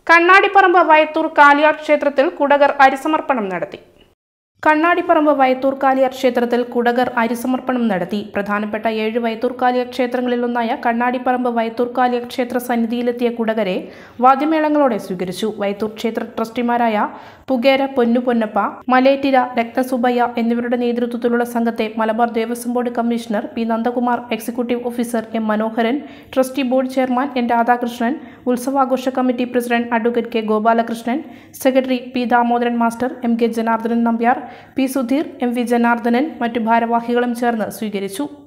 കണ്ണാടിപ്പറമ്പ് വയത്തൂർ കാലിയാർ ക്ഷേത്രത്തിൽ കുടകർ അരിസമർപ്പണം നടത്തി കണ്ണാടിപ്പറമ്പ് വയത്തൂർ കാലിയാർ ക്ഷേത്രത്തിൽ കുടകർ അരിസമർപ്പണം നടത്തി പ്രധാനപ്പെട്ട ഏഴ് വയത്തൂർ കാലിയാർ ക്ഷേത്രങ്ങളിലൊന്നായ കണ്ണാടിപ്പറമ്പ് വയത്തൂർ കാലിയാർ ക്ഷേത്ര സന്നിധിയിലെത്തിയ കുടകരെ വാദ്യമേളങ്ങളോടെ സ്വീകരിച്ചു വയത്തൂർ ക്ഷേത്ര ട്രസ്റ്റിമാരായ പുകേര പൊന്നു പൊന്നപ്പ മലേറ്റിര രത്നസുബയ്യ എന്നിവരുടെ നേതൃത്വത്തിലുള്ള സംഘത്തെ Malabar Devaswom board commissioner P Nandakumar executive officer M Manoharan trustee board chairman N Radhakrishnan ഉത്സവാഘോഷ committee president advocate K Gopalakrishnan secretary P Damodaran master M K Janardhanan Nambiar P Sudheer M V Janardhanan മറ്റു ഭാരവാഹികളും ചേർന്ന് സ്വീകരിച്ചു